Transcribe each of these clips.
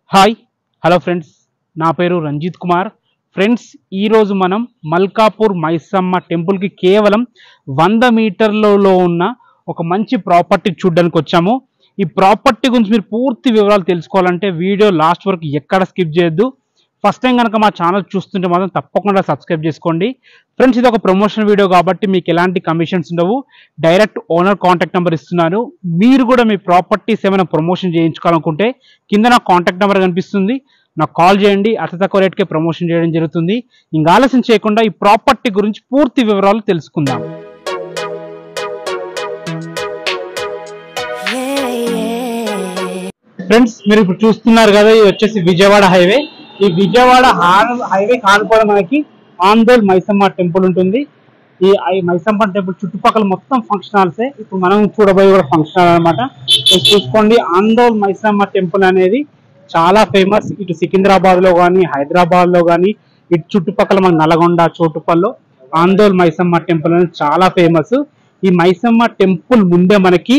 Hi hello friends నా పేరు Ranjith Kumar friends ఈరోజు మనం మల్కాపూర్ మైసమ్మ టెంపుల్కి కేవలం వంద మీటర్లలో ఉన్న ఒక మంచి ప్రాపర్టీ చూడడానికి వచ్చాము ఈ ప్రాపర్టీ గురించి మీరు పూర్తి వివరాలు తెలుసుకోవాలంటే వీడియో లాస్ట్ వరకు ఎక్కడ స్కిప్ చేయొద్దు ఫస్ట్ టైం కనుక మా ఛానల్ చూస్తుంటే మాత్రం తప్పకుండా సబ్స్క్రైబ్ చేసుకోండి ఫ్రెండ్స్ ఇది ఒక ప్రమోషన్ వీడియో కాబట్టి మీకు ఎలాంటి కమిషన్స్ ఉండవు డైరెక్ట్ ఓనర్ కాంటాక్ట్ నెంబర్ ఇస్తున్నాను మీరు కూడా మీ ప్రాపర్టీస్ ఏమైనా ప్రమోషన్ చేయించుకోవాలనుకుంటే కింద నా కాంటాక్ట్ నెంబర్ కనిపిస్తుంది నాకు కాల్ చేయండి అతి తక్కువ రేట్కే ప్రమోషన్ చేయడం జరుగుతుంది ఇంకా ఆలస్యం చేయకుండా ఈ ప్రాపర్టీ గురించి పూర్తి వివరాలు తెలుసుకుందాం Yeah, yeah. ఫ్రెండ్స్ మీరు ఇప్పుడు చూస్తున్నారు కదా ఇది వచ్చేసి విజయవాడ హైవే ఈ విజయవాడ హార్- హైవే కానుకోవడం మనకి ఆందోల్ మైసమ్మ టెంపుల్ ఉంటుంది ఈ ఐ- మైసమ్మ టెంపుల్ చుట్టుపక్కల మొత్తం ఫంక్షన్ హాల్సే ఇప్పుడు మనం చూడబోయే కూడా ఫంక్షన్ హాల్ అనమాట చూసుకోండి ఆందోల్ మైసమ్మ టెంపుల్ అనేది చాలా ఫేమస్ ఇటు సికింద్రాబాద్ లో కానీ హైదరాబాద్ లో కానీ ఇటు చుట్టుపక్కల మన నల్గొండ చోటుపల్లో ఆందోల్ మైసమ్మ టెంపుల్ అనేది చాలా ఫేమస్ ఈ మైసమ్మ టెంపుల్ ముందే మనకి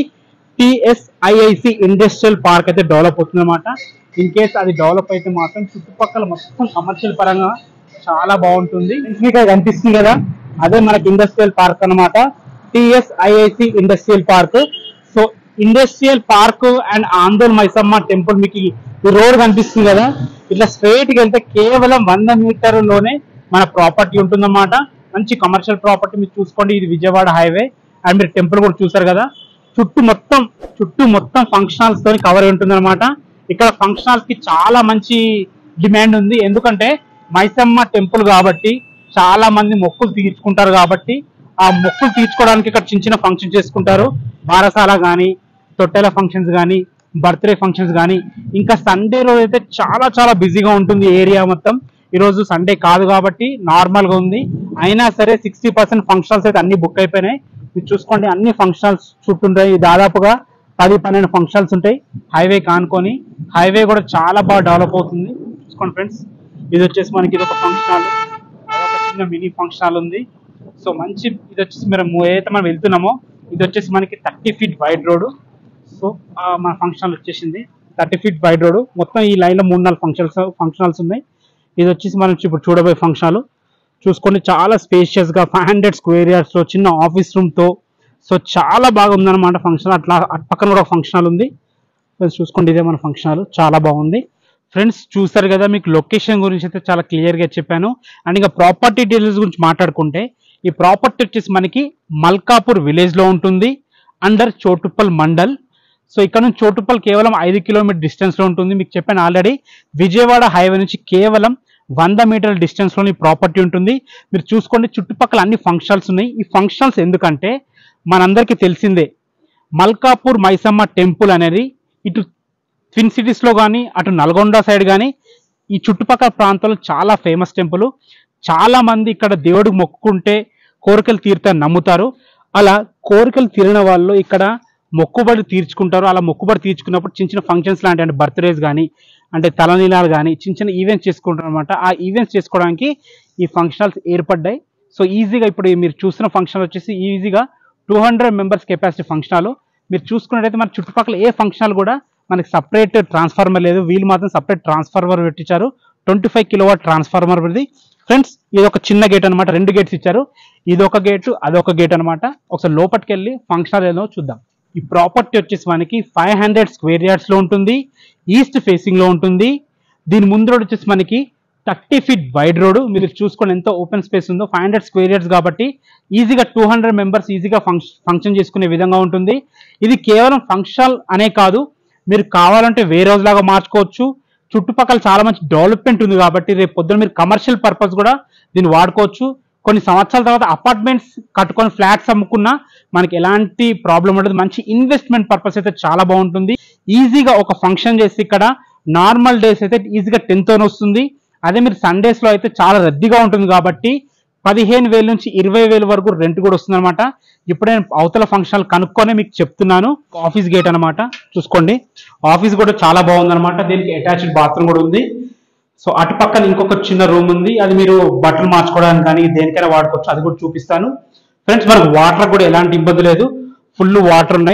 టిఎస్ఐఐసి ఇండస్ట్రియల్ పార్క్ అయితే డెవలప్ అవుతుంది అనమాట ఇన్ కేస్ అది డెవలప్ అయితే మాత్రం చుట్టుపక్కల మొత్తం కమర్షియల్ పరంగా చాలా బాగుంటుంది మీకు అది కనిపిస్తుంది కదా అదే మనకి ఇండస్ట్రియల్ పార్క్ అన్నమాట TSIIC industrial park so industrial park and Andol Maisamma temple మీకు ఈ రోడ్ కనిపిస్తుంది కదా ఇట్లా స్ట్రైట్ గా వెళ్తే కేవలం వంద మీటర్లోనే మన ప్రాపర్టీ ఉంటుందన్నమాట మంచి కమర్షియల్ ప్రాపర్టీ మీరు చూసుకోండి ఇది విజయవాడ హైవే అండ్ మీరు టెంపుల్ కూడా చూసారు కదా చుట్టూ మొత్తం చుట్టూ మొత్తం ఫంక్షన్ హాల్స్ తోని కవర్ ఉంటుంది అనమాట ఇక్కడ ఫంక్షన్ హాల్స్ కి చాలా మంచి డిమాండ్ ఉంది ఎందుకంటే మైసమ్మ టెంపుల్ కాబట్టి చాలా మంది మొక్కులు తీర్చుకుంటారు కాబట్టి ఆ మొక్కులు తీర్చుకోవడానికి ఇక్కడ చిన్న చిన్న ఫంక్షన్ చేసుకుంటారు బారసాల కానీ తొట్టెల ఫంక్షన్స్ కానీ బర్త్డే ఫంక్షన్స్ కానీ ఇంకా సండే రోజు అయితే చాలా చాలా బిజీగా ఉంటుంది ఏరియా మొత్తం ఈ రోజు సండే కాదు కాబట్టి నార్మల్ గా ఉంది అయినా సరే సిక్స్టీ పర్సెంట్ ఫంక్షన్స్ అయితే అన్ని బుక్ అయిపోయినాయి మీరు చూసుకోండి అన్ని ఫంక్షన్స్ చుట్టుంటాయి దాదాపుగా పది పన్నెండు ఫంక్షన్స్ ఉంటాయి హైవే కానుకొని హైవే కూడా చాలా బాగా డెవలప్ అవుతుంది చూసుకోండి ఫ్రెండ్స్ ఇది వచ్చేసి మనకి ఇది ఒక ఫంక్షన్ హాల్ అదొక చిన్న మినీ ఫంక్షన్ హాల్ ఉంది సో మంచి ఇది వచ్చేసి మీరు ఏదైతే మనం వెళ్తున్నామో ఇది వచ్చేసి మనకి thirty feet wide road so ఆ మన ఫంక్షన్ హాల్ వచ్చేసింది థర్టీ ఫీట్ వైడ్ రోడ్ మొత్తం ఈ లైన్ లో మూడు నాలుగు ఫంక్షన్స్ ఫంక్షన్ హాల్స్ ఉన్నాయి ఇది వచ్చేసి మనం ఇప్పుడు చూడబోయే ఫంక్షన్ హాల్ చూసుకోండి చాలా స్పేషియస్ గా ఫైవ్ హండ్రెడ్ స్క్వేర్ యార్డ్స్ లో చిన్న ఆఫీస్ రూమ్ తో సో చాలా బాగా ఉందన్నమాట ఫంక్షన్ అట్లా అటు పక్కన కూడా ఫంక్షన్ హాల్ ఉంది ఫ్రెండ్స్ చూసుకోండి ఇదే మన ఫంక్షన్ హాల్ చాలా బాగుంది ఫ్రెండ్స్ చూసారు కదా మీకు లొకేషన్ గురించి అయితే చాలా క్లియర్ గా చెప్పాను అండ్ ఇంకా ప్రాపర్టీ డీటెయిల్స్ గురించి మాట్లాడుకుంటే ఈ ప్రాపర్టీ వచ్చేసి మనకి మల్కాపూర్ విలేజ్ లో ఉంటుంది అండర్ చోటుప్పల్ మండల్ సో ఇక్కడ నుంచి చోటుప్పల్ కేవలం ఐదు కిలోమీటర్ డిస్టెన్స్ లో ఉంటుంది మీకు చెప్పాను ఆల్రెడీ విజయవాడ హైవే నుంచి కేవలం వంద మీటర్ల డిస్టెన్స్ లోని ప్రాపర్టీ ఉంటుంది మీరు చూసుకోండి చుట్టుపక్కల అన్ని ఫంక్షన్స్ ఉన్నాయి ఈ ఫంక్షన్స్ ఎందుకంటే మనందరికీ తెలిసిందే మల్కాపూర్ మైసమ్మ టెంపుల్ అనేది ఇటు ట్విన్ సిటీస్ లో కానీ అటు నల్గొండ సైడ్ కానీ ఈ చుట్టుపక్కల ప్రాంతాల్లో చాలా ఫేమస్ టెంపుల్ చాలా మంది ఇక్కడ దేవుడికి మొక్కుకుంటే కోరికలు తీరుతాయని నమ్ముతారు అలా కోరికలు తీరిన వాళ్ళు ఇక్కడ మొక్కుబడి తీర్చుకుంటారు అలా మొక్కుబడి తీర్చుకున్నప్పుడు చిన్న చిన్న ఫంక్షన్స్ లాంటి అంటే బర్త్డేస్ కానీ అంటే తలనీలాలు కానీ చిన్న చిన్న ఈవెంట్స్ చేసుకుంటారు అనమాట ఆ ఈవెంట్స్ చేసుకోవడానికి ఈ ఫంక్షన్స్ ఏర్పడ్డాయి సో ఈజీగా ఇప్పుడు మీరు చూసిన ఫంక్షన్ వచ్చేసి ఈజీగా two hundred members capacity function hall మీరు చూసుకున్నట్టయితే మన చుట్టుపక్కల ఏ ఫంక్షన్ హాల్ కూడా మనకి సపరేట్ ట్రాన్స్ఫార్మర్ లేదు వీళ్ళు మాత్రం సపరేట్ ట్రాన్స్ఫార్మర్ పెట్టించారు twenty five kilo watt transformer ఇది ఫ్రెండ్స్ ఇది ఒక చిన్న గేట్ అనమాట రెండు గేట్స్ ఇచ్చారు ఇది ఒక గేట్ అదొక గేట్ అనమాట ఒకసారి లోపలికి వెళ్ళి ఫంక్షన్ హాల్ ఏదో చూద్దాం ఈ ప్రాపర్టీ వచ్చేసి మనకి ఫైవ్ హండ్రెడ్ స్క్వేర్ యార్డ్స్ లో ఉంటుంది ఈస్ట్ ఫేసింగ్ లో ఉంటుంది దీని ముందు రోడ్ వచ్చేసి మనకి థర్టీ ఫీట్ వైడ్ రోడ్ మీరు చూసుకోండి ఎంత ఓపెన్ స్పేస్ ఉందో ఫైవ్ హండ్రెడ్ స్క్వేర్ యార్డ్స్ కాబట్టి ఈజీగా టూ హండ్రెడ్ మెంబర్స్ ఈజీగా ఫంక్షన్ చేసుకునే విధంగా ఉంటుంది ఇది కేవలం ఫంక్షన్ అనే కాదు మీరు కావాలంటే వేరే రోజులాగా మార్చుకోవచ్చు చుట్టుపక్కల చాలా మంచి డెవలప్మెంట్ ఉంది కాబట్టి రేపు పొద్దున మీరు కమర్షియల్ పర్పస్ కూడా దీన్ని వాడుకోవచ్చు కొన్ని సంవత్సరాల తర్వాత అపార్ట్మెంట్స్ కట్టుకొని ఫ్లాట్స్ అమ్ముకున్నా మనకి ఎలాంటి ప్రాబ్లం ఉండదు మంచి ఇన్వెస్ట్మెంట్ పర్పస్ అయితే చాలా బాగుంటుంది ఈజీగా ఒక ఫంక్షన్ చేసి ఇక్కడ నార్మల్ డేస్ అయితే ఈజీగా టెన్ థౌసండ్ వస్తుంది అదే మీరు సండేస్ లో అయితే చాలా రద్దీగా ఉంటుంది కాబట్టి పదిహేను వేల నుంచి ఇరవై వేల వరకు రెంట్ కూడా వస్తుంది అనమాట ఇప్పుడు నేను అవతల ఫంక్షన్ కనుక్కొని మీకు చెప్తున్నాను ఆఫీస్ గేట్ అన్నమాట చూసుకోండి ఆఫీస్ కూడా చాలా బాగుంది అనమాట దీనికి అటాచ్డ్ బాత్రూమ్ కూడా ఉంది సో అటు పక్కన ఇంకొక చిన్న రూమ్ ఉంది అది మీరు బట్టలు మార్చుకోవడానికి కానీ దేనికైనా వాడుకోవచ్చు అది కూడా చూపిస్తాను ఫ్రెండ్స్ మనకు వాటర్ కూడా ఎలాంటి ఇబ్బంది లేదు ఫుల్ వాటర్ ఉన్నాయి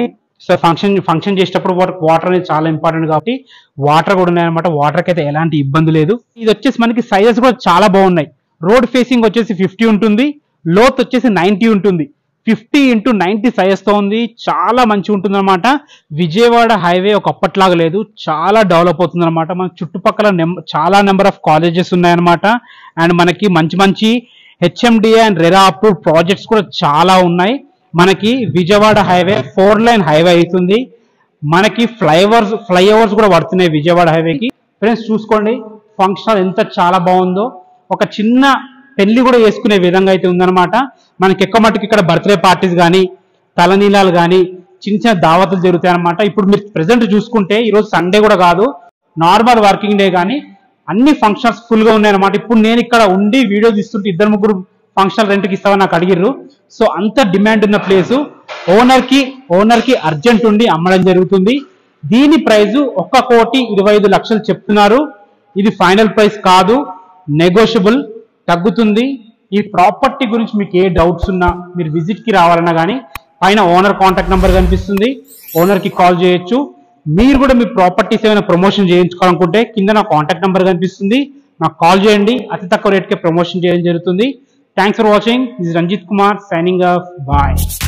సో ఫంక్షన్ ఫంక్షన్ చేసేటప్పుడు వాటర్ అనేది చాలా ఇంపార్టెంట్ కాబట్టి వాటర్ కూడా ఉన్నాయన్నమాట వాటర్కి అయితే ఎలాంటి ఇబ్బంది లేదు ఇది వచ్చేసి మనకి సైజెస్ కూడా చాలా బాగున్నాయి రోడ్ ఫేసింగ్ వచ్చేసి ఫిఫ్టీ ఉంటుంది లోత్ వచ్చేసి నైంటీ ఉంటుంది ఫిఫ్టీ ఇంటూ నైంటీ సైజెస్తో ఉంది చాలా మంచిగా ఉంటుంది అనమాట విజయవాడ హైవే ఒక అప్పట్లాగా లేదు చాలా డెవలప్ అవుతుంది అనమాట మన చుట్టుపక్కల నెం- చాలా నెంబర్ ఆఫ్ కాలేజెస్ ఉన్నాయన్నమాట అండ్ మనకి మంచి మంచి HMDA and RERA approved projects కూడా చాలా ఉన్నాయి మనకి Vijayawada highway four lane highway అవుతుంది మనకి ఫ్లైఓవర్స్ ఫ్లైఓవర్స్ కూడా పడుతున్నాయి విజయవాడ హైవేకి ఫ్రెండ్స్ చూసుకోండి ఫంక్షన్ హాల్ ఎంత చాలా బాగుందో ఒక చిన్న పెళ్లి కూడా చేసుకునే విధంగా అయితే ఉందన్నమాట మనకి ఎక్కువ మటుకు ఇక్కడ బర్త్డే పార్టీస్ కానీ తలనీలాలు కానీ చిన్న చిన్న దావతులు జరుగుతాయి అనమాట ఇప్పుడు మీరు ప్రెసెంట్ చూసుకుంటే ఈరోజు సండే కూడా కాదు నార్మల్ వర్కింగ్ డే కానీ అన్ని ఫంక్షన్స్ ఫుల్ గా ఉన్నాయన్నమాట ఇప్పుడు నేను ఇక్కడ ఉండి వీడియో తీస్తుంటే ఇద్దరు ముగ్గురు ఫంక్షన్ రెంట్కి ఇస్తామని నాకు అడిగిర్రు సో అంత డిమాండ్ ఉన్న ప్లేస్ ఓనర్ కి ఓనర్ కి అర్జెంట్ ఉండి అమ్మడం జరుగుతుంది దీని ప్రైస్ ఒక్క కోటి ఇరవై ఐదు లక్షలు చెప్తున్నారు ఇది ఫైనల్ ప్రైస్ కాదు నెగోషియబుల్ తగ్గుతుంది ఈ ప్రాపర్టీ గురించి మీకు ఏ డౌట్స్ ఉన్నా మీరు విజిట్ కి రావాలన్నా కానీ పైన ఓనర్ కాంటాక్ట్ నెంబర్ కనిపిస్తుంది ఓనర్ కి కాల్ చేయొచ్చు మీరు కూడా మీ ప్రాపర్టీస్ ఏమైనా ప్రమోషన్ చేయించుకోవాలనుకుంటే కింద నా కాంటాక్ట్ నెంబర్ కనిపిస్తుంది నాకు కాల్ చేయండి అతి తక్కువ రేట్కే ప్రమోషన్ చేయడం జరుగుతుంది thanks for watching this Ranjith Kumar signing off bye